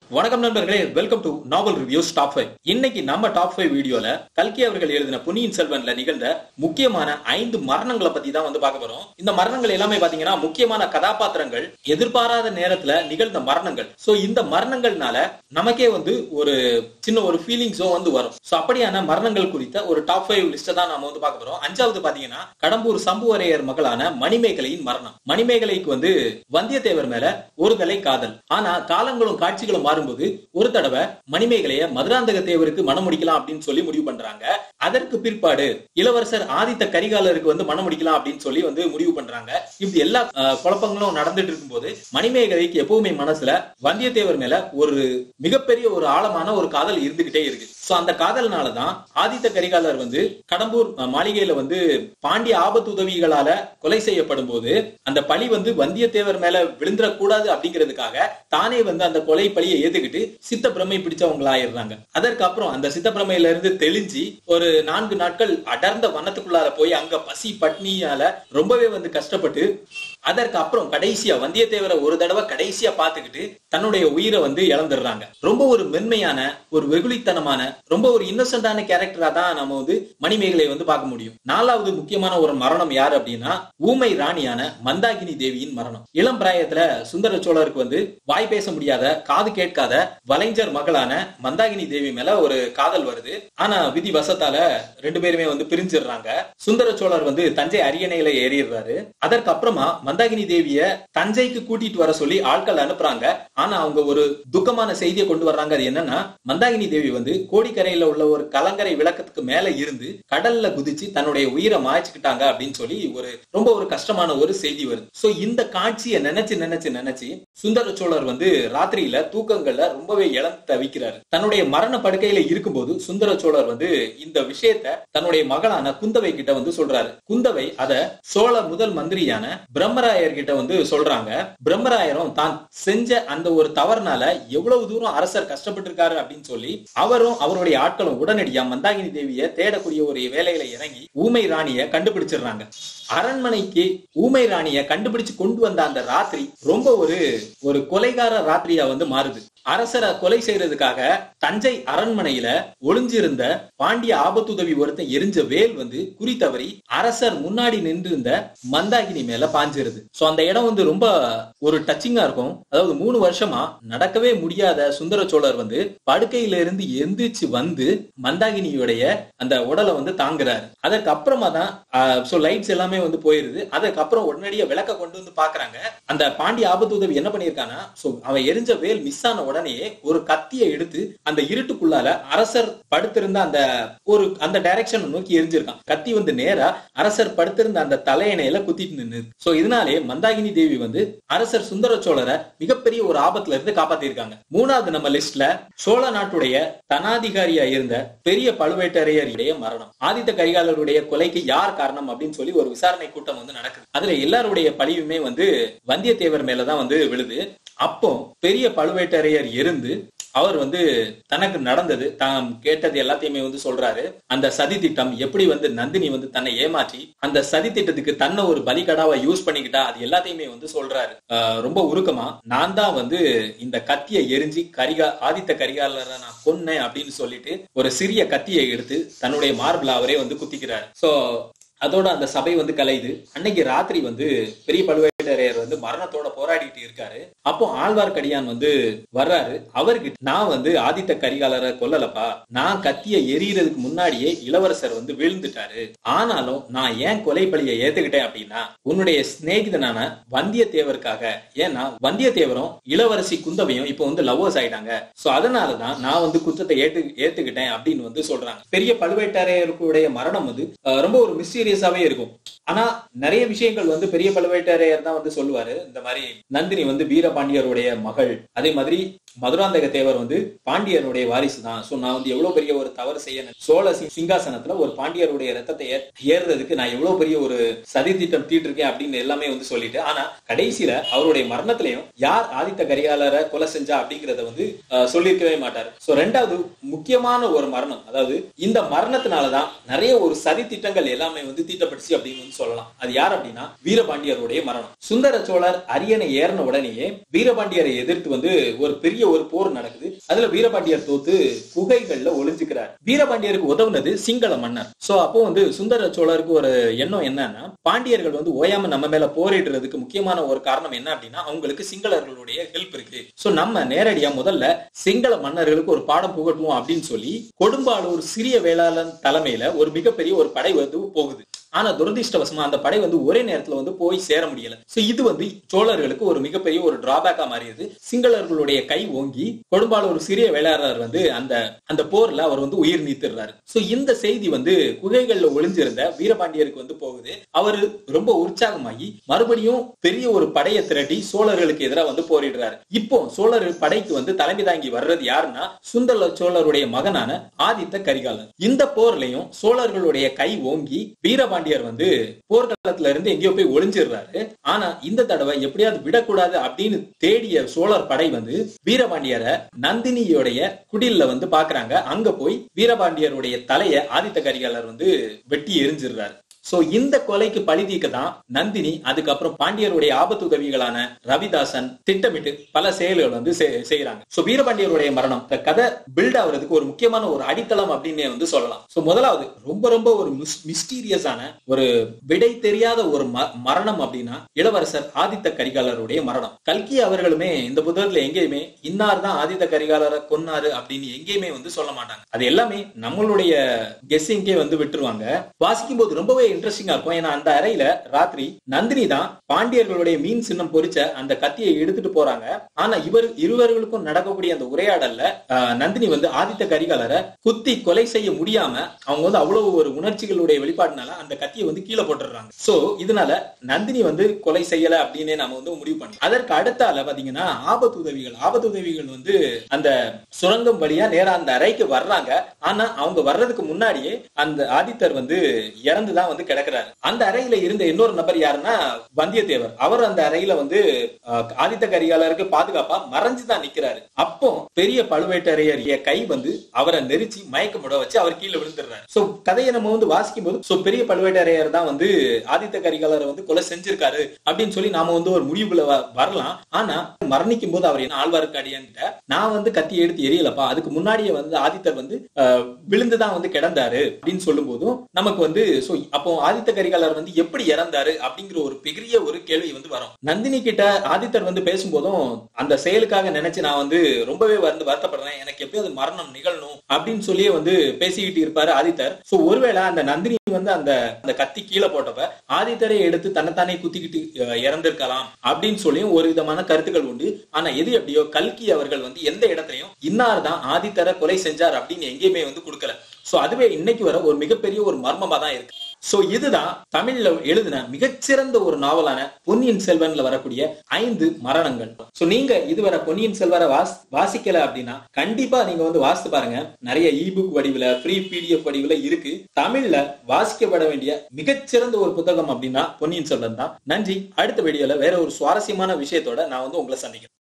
வணக்கம் நண்பர்களே welcome to novel reviews top five இன்னைக்கு நம்ம டாப் ஃபைவ் வீடியோல கல்கி அவர்கள் எழுதின பொன்னியின் செல்வன்ல நிகழ்ந்த முக்கியமான ஐந்து மரணங்களை பத்தி தான் வந்து பார்க்க போறோம் இந்த மரணங்கள் எல்லாமே பாத்தீங்கன்னா முக்கியமான கதாபாத்திரங்கள் எதிர்பாராத நேரத்துல நிகழ்ந்த மரணங்கள் சோ இந்த மரணங்கள்னால நமக்கே வந்து ஒரு சின்ன ஒரு ஃபீலிங்ஸோ வந்து வரும் சோ அப்படியான மரணங்கள் குறித்த ஒரு டாப் ஃபைவ் லிஸ்ட தான் நாம வந்து பார்க்க போறோம் அஞ்சாவது பாத்தீங்கன்னா கடம்பூர் சம்புவரையர் மகளான மணிமேகலையின் மரணம் மணிமேகலைக்கு வந்து வந்தியத்தேவர் மேல ஒரு தலை காதல் ஆனா காலங்களும் காட்சிகளும் மாறும்போது ஒரு தடவை மணிமேகலைய மதுராந்தக தேவருக்கு மனம் முடிக்கலாம் அப்படின்னு சொல்லி முடிவு பண்றாங்க அதற்கு பிற்பாடு இளவரசர் ஆதித்த கரிகாலருக்கு வந்து மனம் முடிக்கலாம் அப்படின்னு சொல்லி வந்து முடிவு பண்றாங்க இப்படி எல்லா அஹ், குழப்பங்களும் நடந்துட்டு இருக்கும்போது மணிமேகலைக்கு எப்பவுமே மனசுல வந்தியத்தேவர் மேல ஒரு மிகப்பெரிய ஒரு ஆழமான ஒரு காதல் இருந்துகிட்டே இருக்கு சோ அந்த காதல்னாலதான் ஆதித்த கரிகாலர் வந்து கடம்பூர் அஹ், மாளிகையில வந்து பாண்டிய ஆபத்து உதவிகளால கொலை செய்யப்படும் போது அந்த பழி வந்து வந்தியத்தேவர் மேல விழுந்துடக்கூடாது அப்படிங்கிறதுக்காக தானே வந்து அந்த கொலை பழியை ஏத்துக்கிட்டு சித்த பிரமை பிடிச்சவங்களா ஆயிடுறாங்க அதற்கு அப்புறம் அந்த சித்த பிரமையில இருந்து தெளிஞ்சு ஒரு நான்கு நாட்கள் அடர்ந்த வனத்துக்குள்ளார போய் அங்க பசி பட்னியால ரொம்பவே வந்து கஷ்டப்பட்டு அதற்கு அப்புறம் கடைசியா வந்தியத்தேவரை ஒரு தடவை கடைசியா பாத்துக்கிட்டு தன்னுடைய உயிரை வந்து இழந்துடுறாங்க ரொம்ப ஒரு மென்மையான ஒரு வெகுளித்தனமான ரொம்ப ஒரு இன்னசென்டான கேரக்டரா தான் நம்ம வந்து மணிமேகலை வந்து பார்க்க முடியும் நாலாவது முக்கியமான ஒரு மரணம் யாரு அப்படின்னா ஊமை ராணியான மந்தாகினி தேவியின் மரணம் இளம் பிராயத்துல சுந்தர சோழருக்கு வந்து வாய் பேச முடியாத காது கேட்காத வலைஞர் மகளான மந்தாகினி தேவி மேல ஒரு காதல் வருது ஆனா விதி வசத்தால ரெண்டு பேருமே வந்து பிரிஞ்சிடுறாங்க சுந்தர சோழர் வந்து தஞ்சை அரியணையில ஏறிடுறாரு அதற்கு அப்புறமா மந்தாகினி தேவிய தஞ்சைக்கு கூட்டிட்டு வர சொல்லி ஆட்கள் அனுப்புறாங்க ஆனா அவங்க ஒரு துக்கமான செய்தியை கொண்டு வர்றாங்க அது என்னன்னா மந்தாகினி தேவி வந்து கோடிக்கரையில உள்ள ஒரு கலங்கரை விளக்கத்துக்கு மேல இருந்து கடல்ல குதிச்சு தன்னுடைய உயிரை மாய்ச்சிக்கிட்டாங்க அப்படின்னு சொல்லி ஒரு ரொம்ப ஒரு கஷ்டமான ஒரு செய்தி வருது சோ இந்த காட்சியை நினைச்சு நினைச்சு நினைச்சு சுந்தர சோழர் வந்து ராத்திரியில தூக்கங்கள்ல ரொம்பவே இழந்து தவிக்கிறாரு தன்னுடைய மரண படுக்கையில இருக்கும்போது சுந்தர சோழர் வந்து இந்த விஷயத்த தன்னுடைய மகளான குந்தவை கிட்ட வந்து சொல்றாரு குந்தவை அத சோழ முதல் மந்திரியான பிரம்மராயர் கிட்ட வந்து சொல்றாங்க பிரம்மராயரும் தான் செஞ்ச அந்த ஒரு தவறுனால எவ்வளவு தூரம் அரசர் கஷ்டப்பட்டு இருக்காரு அப்படின்னு சொல்லி அவரும் அவருடைய ஆட்களும் உடனடியா மந்தாகினி தேவிய தேடக்கூடிய ஒரு வேலையில இறங்கி ஊமை ராணிய கண்டுபிடிச்சிடுறாங்க அரண்மனைக்கு ஊமை ராணிய கண்டுபிடிச்சு கொண்டு வந்த அந்த ராத்திரி ரொம்ப ஒரு ஒரு கொலைகார ராத்திரியா வந்து மாறுது அரசரை கொலை செய்யறதுக்காக தஞ்சை அரண்மனையில ஒளிஞ்சிருந்த பாண்டிய ஆபத்துதவி ஒருத்தன் எரிஞ்ச வேல் வந்து குறி தவறி அரசர் முன்னாடி நின்று இருந்த மந்தாகினி மேல பாஞ்சிருது சோ அந்த இடம் வந்து ரொம்ப ஒரு டச்சிங்கா இருக்கும் அதாவது மூணு வருஷமா நடக்கவே முடியாத சுந்தர சோழர் வந்து படுக்கையில இருந்து எந்திரிச்சு வந்து மந்தாகினியுடைய அந்த உடலை வந்து தாங்குறாரு அதற்கு அப்புறமா தான் சோ லைட்ஸ் எல்லாமே வந்து போயிருது அதுக்கப்புறம் உடனடியா விளக்க கொண்டு வந்து பாக்குறாங்க அந்த பாண்டிய ஆபத்து உதவி என்ன பண்ணிருக்கானா சோ அவன் எரிஞ்ச வேல் மிஸ் ஆன உடனே ஒரு கத்தியை எடுத்து அந்த இருட்டுக்குள்ளால அரசர் படுத்திருந்த அந்த ஒரு அந்த டைரக்ஷன் நோக்கி எரிஞ்சிருக்கான் கத்தி வந்து நேரா அரசர் படுத்திருந்த அந்த தலையணையில குத்திட்டு நின்னு சோ இதனாலே மந்தாகினி தேவி வந்து அரசர் சுந்தர சோழரை மிகப்பெரிய ஒரு ஆபத்துல இருந்து காப்பாத்திருக்காங்க மூணாவது நம்ம லிஸ்ட்ல சோழ நாட்டுடைய தனாதிகாரியா இருந்த பெரிய பழுவேட்டரையருடைய மரணம் ஆதித்த கரிகாலருடைய கொலைக்கு யார் காரணம் அப்படின்னு சொல்லி ஒரு விசாரணை கூட்டம் வந்து நடக்குது அதுல எல்லாருடைய பழிவுமே வந்து வந்தியத்தேவர் மேலதான் வந்து விழுது அப்போ பெரிய பழுவேட்டரையர் இருந்து அவர் வந்து தனக்கு நடந்தது தாம் கேட்டது எல்லாத்தையுமே வந்து சொல்றாரு அந்த சதி திட்டம் எப்படி வந்து நந்தினி வந்து தன்னை ஏமாற்றி அந்த சதி திட்டத்துக்கு தன்னை ஒரு பலிகடாவா யூஸ் பண்ணிக்கிட்டா அது எல்லாத்தையுமே வந்து சொல்றாரு ஆஹ் ரொம்ப உருக்கமா நான் தான் வந்து இந்த கத்தியை எரிஞ்சு கரிகா ஆதித்த கரிகாலரை நான் கொன்னேன் அப்படின்னு சொல்லிட்டு ஒரு சிறிய கத்தியை எடுத்து தன்னுடைய மார்பிள் அவரே வந்து குத்திக்கிறாரு சோ அதோட அந்த சபை வந்து கலையுது அன்னைக்கு ராத்திரி வந்து பெரிய பழுவேட்டரையர் வந்து மரணத்தோட போராடிட்டு இருக்காரு அப்போ ஆழ்வார்க்கடியான் வந்து வர்றாரு அவர்கிட்ட நான் வந்து ஆதித்த கரிகாலரை கொல்லலப்பா நான் கத்திய எரியறதுக்கு முன்னாடியே இளவரசர் வந்து விழுந்துட்டாரு ஆனாலும் நான் ஏன் கொலை பழியை ஏத்துக்கிட்டேன் அப்படின்னா உன்னுடைய சிநேகிதனான வந்தியத்தேவருக்காக ஏன்னா வந்தியத்தேவரும் இளவரசி குந்தவையும் இப்போ வந்து லவ்வர்ஸ் ஆயிட்டாங்க சோ அதனாலதான் நான் வந்து குற்றத்தை ஏத்து ஏத்துக்கிட்டேன் அப்படின்னு வந்து சொல்றாங்க பெரிய பழுவேட்டரையருக்குடைய மரணம் வந்து அஹ், ரொம்ப ஒரு மிஸ்டீரியஸாவே இருக்கும் ஆனா நிறைய விஷயங்கள் வந்து பெரிய பழுவேட்டரையர் தான் வந்து சொல்லுவாரு இந்த மாதிரி நந்தினி வந்து வீரபாண்டியருடைய மகள் அதே மாதிரி மதுராந்தக தேவர் வந்து பாண்டியருடைய வாரிசு தான் சோ நான் வந்து எவ்வளவு பெரிய ஒரு தவறு செய்ய சோழ சி- சிங்காசனத்துல ஒரு பாண்டியருடைய ரத்தத்தை ஏ- ஏறுறதுக்கு நான் எவ்வளவு பெரிய ஒரு சதி திட்டம் தீட்டிருக்கேன் அப்படின்னு எல்லாமே வந்து சொல்லிட்டு ஆனா கடைசியில அவருடைய மரணத்திலையும் யார் ஆதித்த கரிகாலரை கொலை செஞ்சா அப்படிங்கறத வந்து அஹ், சொல்லியிருக்கவே மாட்டாரு சோ ரெண்டாவது முக்கியமான ஒரு மரணம் அதாவது இந்த மரணத்தினாலதான் நிறைய ஒரு சதி திட்டங்கள் எல்லாமே வந்து வந்து தீட்டப்பட்டுச்சு அப்படின்னு வந்து சொல்லலாம் அது யார் அப்படின்னா வீரபாண்டியருடைய மரணம் சுந்தர சோழர் அரியணை ஏறின உடனேயே வீரபாண்டியரை எதிர்த்து வந்து ஒரு பெரிய ஒரு போர் நடக்குது அதுல வீரபாண்டியர் தோத்து குகைகள்ல ஒளிஞ்சுக்கிறார் வீரபாண்டியருக்கு உதவுனது சிங்கள மன்னர் சோ அப்போ வந்து சுந்தர சோழருக்கு ஒரு எண்ணம் என்னன்னா பாண்டியர்கள் வந்து ஓயாம நம்ம மேல போரிடுறதுக்கு முக்கியமான ஒரு காரணம் என்ன அப்படின்னா அவங்களுக்கு சிங்களர்களுடைய ஹெல்ப் இருக்கு சோ நம்ம நேரடியா முதல்ல சிங்கள மன்னர்களுக்கு ஒரு பாடம் புகட்டுவோம் அப்படின்னு சொல்லி கொடும்பாளூர் சிறிய வேளாளன் தலைமையில ஒரு மிகப்பெரிய ஒரு படை வந்து போகுது ஆனா துரதிருஷ்டவசமா அந்த படை வந்து ஒரே நேரத்துல வந்து போய் சேர முடியல சோ இது வந்து சோழர்களுக்கு ஒரு மிகப்பெரிய ஒரு டிராபேக்கா மாறியது சிங்களர்களுடைய கை ஓங்கி கொடும்பாளூர் சிறிய வேளாளர் வந்து அந்த அந்த போர்ல அவர் வந்து உயிர் நீத்துறாரு சோ இந்த செய்தி வந்து குகைகள்ல ஒளிஞ்சிருந்த வீரபாண்டியருக்கு வந்து போகுது அவரு ரொம்ப உற்சாகமாகி மறுபடியும் பெரிய ஒரு படையை திரட்டி சோழர்களுக்கு எதிராக வந்து போரிடுறாரு இப்போ சோழர் படைக்கு வந்து தலைமை தாங்கி வர்றது யாருன்னா சுந்தர சோழருடைய மகனான ஆதித்த கரிகாலன் இந்த போர்லயும் சோழர்களுடைய கை ஓங்கி வீரபாண்டியர் வந்து போர்க்களத்துல இருந்து எங்கேயோ போய் ஒளிஞ்சிடுறாரு ஆனா இந்த தடவை எப்படியாவது விடக்கூடாது அப்படின்னு தேடிய சோழர் படை வந்து வீரபாண்டியரை நந்தினியோடைய குடில்ல வந்து பாக்குறாங்க அங்க போய் வீரபாண்டியருடைய தலைய ஆதித்த கரிகாலர் வந்து வெட்டி எரிஞ்சிடுறாரு சோ இந்த கொலைக்கு பழி தீர்க்க தான் நந்தினி அதுக்கப்புறம் பாண்டியருடைய ஆபத்து உதவிகளான ரவிதாசன் திட்டமிட்டு பல செயல்கள் வந்து செய்- செய்யறாங்க சோ வீரபாண்டியருடைய மரணம் இந்த கதை பில்ட் ஆகுறதுக்கு ஒரு முக்கியமான ஒரு அடித்தளம் அப்படின்னு வந்து சொல்லலாம் சோ முதலாவது ரொம்ப ரொம்ப ஒரு மிஸ்டீரியஸான ஒரு விடை தெரியாத ஒரு ம- மரணம் அப்படின்னா இளவரசர் ஆதித்த கரிகாலருடைய மரணம் கல்கி அவர்களுமே இந்த புத்தகத்துல எங்கேயுமே இன்னார் தான் ஆதித்த கரிகாலரை கொன்னாரு அப்படின்னு எங்கேயுமே வந்து சொல்ல மாட்டாங்க அது எல்லாமே நம்மளுடைய கெஸ்ஸிங்கே வந்து விட்டுருவாங்க வாசிக்கும் போது ரொம்பவே இன்ட்ரெஸ்டிங்கா இருக்கும் ஏன்னா அந்த அறையில ராத்திரி நந்தினி தான் பாண்டியர்களுடைய மீன் சின்னம் பொறிச்ச அந்த கத்தியை எடுத்துட்டு போறாங்க ஆனா இவர் இருவர்களுக்கும் நடக்கக்கூடிய அந்த உரையாடல்ல ஆஹ், நந்தினி வந்து ஆதித்த கரிகாலரை குத்தி கொலை செய்ய முடியாம அவங்க வந்து அவ்வளவு ஒரு உணர்ச்சிகளுடைய வெளிப்பாடுனால அந்த கத்தியை வந்து கீழே போட்டுடுறாங்க சோ இதனால நந்தினி வந்து கொலை செய்யல அப்படின்னே நாம வந்து முடிவு பண்ணலாம் அதற்கு அடுத்தால பாத்தீங்கன்னா ஆபத்து உதவிகள் ஆபத்து உதவிகள் வந்து அந்த சுரங்கம் வழியா நேரா அந்த அறைக்கு வர்றாங்க ஆனா அவங்க வர்றதுக்கு முன்னாடியே அந்த ஆதித்தர் வந்து இறந்துதான் வந்து கிடக்குறாரு அந்த அறையில இருந்த இன்னொரு நபர் யாருன்னா வந்தியத்தேவர் அவர் அந்த அறையில வந்து அஹ், ஆதித்த கரிகாலருக்கு பாதுகாப்பா மறைஞ்சுதான் நிக்கிறாரு அப்போ பெரிய பழுவேட்டரையர் கை வந்து அவரை நெரிச்சு மயக்கமுட வச்சு அவர் கீழே விழுந்துடுறாரு சோ கதையை நம்ம வந்து வாசிக்கும் போது சோ பெரிய பழுவேட்டரையர் தான் வந்து ஆதித்த கரிகாலரை வந்து கொலை செஞ்சிருக்காரு அப்படின்னு சொல்லி நாம வந்து ஒரு முடிவுல வ- வரலாம் ஆனா மரணிக்கும் போது அவர் என்ன ஆழ்வார்க்கடியான்கிட்ட நான் வந்து கத்தி எடுத்து எரியலப்பா அதுக்கு முன்னாடியே வந்து ஆதித்தர் வந்து அஹ், விழுந்துதான் வந்து கிடந்தாரு அப்படின்னு சொல்லும் போதும் நமக்கு வந்து சோ அப்போ ஆதித்த கரிகாலர் வந்து எப்படி இறந்தாரு அப்படிங்கிற ஒரு பெரிய ஒரு கேள்வி வந்து வரும் நந்தினி கிட்ட ஆதித்தர் வந்து பேசும்போதும் அந்த செயலுக்காக நினைச்சு நான் வந்து ரொம்பவே வந்து வருத்தப்படுறேன் எனக்கு எப்படியாவது மரணம் நிகழணும் அப்படின்னு சொல்லியே வந்து பேசிக்கிட்டு இருப்பாரு ஆதித்தர் சோ ஒருவேளை அந்த நந்தினி வந்து அந்த அந்த கத்தி கீழே போட்டப்ப ஆதித்தரை எடுத்து தன்னைத்தானே குத்திக்கிட்டு அஹ், இறந்திருக்கலாம் அப்படின்னு சொல்லியும் ஒரு விதமான கருத்துக்கள் உண்டு ஆனா எது எப்படியோ கல்கி அவர்கள் வந்து எந்த இடத்துலயும் இன்னார் தான் ஆதித்தரை கொலை செஞ்சார் அப்படின்னு எங்கேயுமே வந்து கொடுக்கல சோ அதுவே இன்னைக்கு வர ஒரு மிகப்பெரிய ஒரு மர்மமா தான் இருக்கு சோ இதுதான் தமிழ்ல எழுதின மிகச்சிறந்த ஒரு நாவலான பொன்னியின் செல்வன்ல வரக்கூடிய ஐந்து மரணங்கள் சோ நீங்க இதுவரை பொன்னியின் செல்வரை வாஸ் வாசிக்கல அப்படின்னா கண்டிப்பா நீங்க வந்து வாசித்து பாருங்க நிறைய இபுக் வடிவுல ஃப்ரீ பிடிஎஃப் வடிவுல இருக்கு தமிழ்ல வாசிக்கப்பட வேண்டிய மிகச்சிறந்த ஒரு புத்தகம் அப்படின்னா பொன்னியின் செல்வன் தான் நன்றி அடுத்த வீடியோல வேற ஒரு சுவாரஸ்யமான விஷயத்தோட நான் வந்து உங்களை சந்திக்கிறேன்